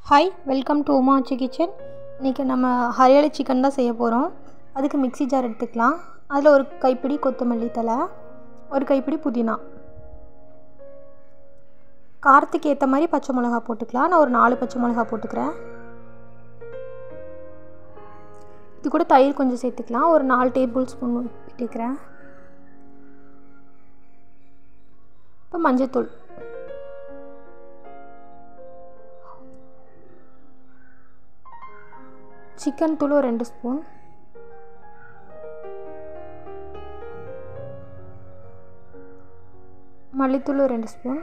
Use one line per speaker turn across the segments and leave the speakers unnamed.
hi welcome to Umachi kitchen இன்றைக்கி நம்ம hariyali chicken தான் செய்ய போகிறோம் அதுக்கு மிக்ஸி ஜார் எடுத்துக்கலாம் அதில் ஒரு கைப்பிடி கொத்தமல்லி தழை ஒரு கைப்பிடி புதினா காரத்துக்கு ஏற்ற மாதிரி பச்சை மிளகா போட்டுக்கலாம் நான் ஒரு நாலு பச்சை மிளகா போட்டுக்கிறேன் இது கூட தயிர் கொஞ்சம் சேர்த்துக்கலாம் ஒரு நாலு டேபிள் ஸ்பூன் விட்டுக்கிறேன் இப்போ மஞ்சத்தூள் சிக்கன் தூள் ஒரு ரெண்டு ஸ்பூன் மல்லித்தூள் ஒரு ரெண்டு ஸ்பூன்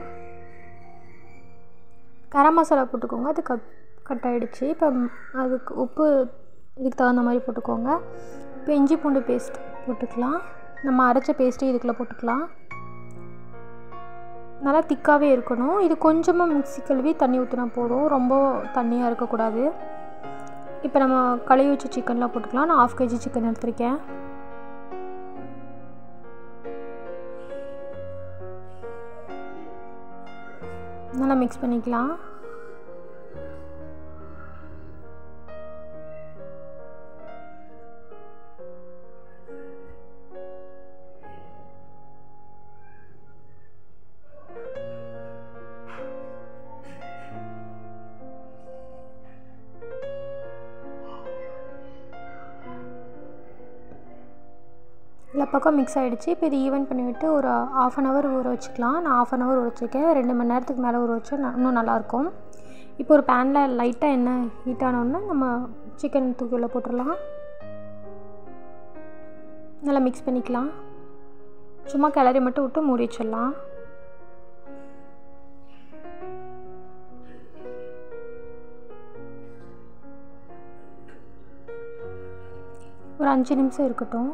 கரம் மசாலா போட்டுக்கோங்க அது கட் கட் ஆகிடுச்சு இப்போ அதுக்கு உப்பு இதுக்கு தகுந்த மாதிரி போட்டுக்கோங்க இப்போ இஞ்சி பூண்டு பேஸ்ட் போட்டுக்கலாம் நம்ம அரைச்ச பேஸ்ட்டு இதுக்குள்ளே போட்டுக்கலாம் நல்லா திக்காகவே இருக்கணும் இது கொஞ்சமாக மிக்ஸி கழுவி தண்ணி ஊற்றினா போதும் ரொம்ப தண்ணியாக இருக்கக்கூடாது இப்போ நம்ம கழுவி வச்ச சிக்கன்லாம் போட்டுக்கலாம் நான் ஆஃப் கேஜி சிக்கன் எடுத்திருக்கேன் நல்லா மிக்ஸ் பண்ணிக்கலாம் எல்லா பக்கம் மிக்ஸ் ஆகிடுச்சு இப்போ இது ஈவன் பண்ணிவிட்டு ஒரு ஆஃப் அன் ஹவர் ஊற வச்சுக்கலாம் நான் ஆஃப் அன் ஹவர் ஊற வச்சுருக்கேன் ரெண்டு மணி நேரத்துக்கு மேலே ஊற வச்சா இன்னும் நல்லாயிருக்கும் இப்போ ஒரு பேனில் லைட்டாக எண்ணெய் ஹீட் ஆனோடனே நம்ம சிக்கன் தூக்கி உள்ள போட்டுடலாம் நல்லா மிக்ஸ் பண்ணிக்கலாம் சும்மா கிளறி மட்டும் விட்டு மூடி வச்சிடலாம் ஒரு அஞ்சு நிமிஷம் இருக்கட்டும்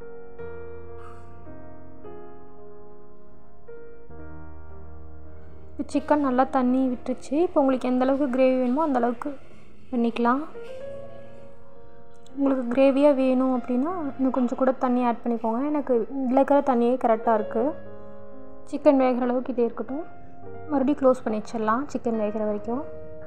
இப்போ சிக்கன் நல்லா தண்ணி விட்டுருச்சு இப்போ உங்களுக்கு எந்த அளவுக்கு கிரேவி வேணுமோ அந்த அளவுக்கு பண்ணிக்கலாம் உங்களுக்கு கிரேவியாக வேணும் அப்படின்னா இன்னும் கொஞ்சம் கூட தண்ணி ஆட் பண்ணிக்கோங்க எனக்கு இதில் இருக்கிற தண்ணியே கரெக்டாக இருக்குது சிக்கன் வேகிற அளவுக்கு இதே இருக்கட்டும் மறுபடியும் க்ளோஸ் பண்ணி வச்சிடலாம் சிக்கன் வேகிற வரைக்கும்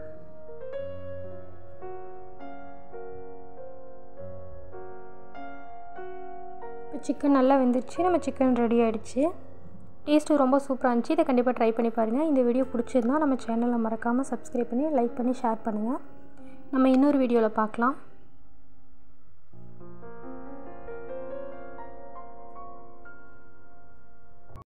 இப்போ சிக்கன் நல்லா வெந்துருச்சு நம்ம சிக்கன் ரெடி ஆகிடுச்சு டேஸ்ட்டு ரொம்ப சூப்பராக இருந்துச்சு இதை கண்டிப்பாக ட்ரை பண்ணி பாருங்கள் இந்த வீடியோ பிடிச்சிருந்தா நம்ம சேனலை மறக்காமல் சப்ஸ்கிரைப் பண்ணி லைக் பண்ணி ஷேர் பண்ணுங்கள் நம்ம இன்னொரு வீடியோவில் பார்க்கலாம்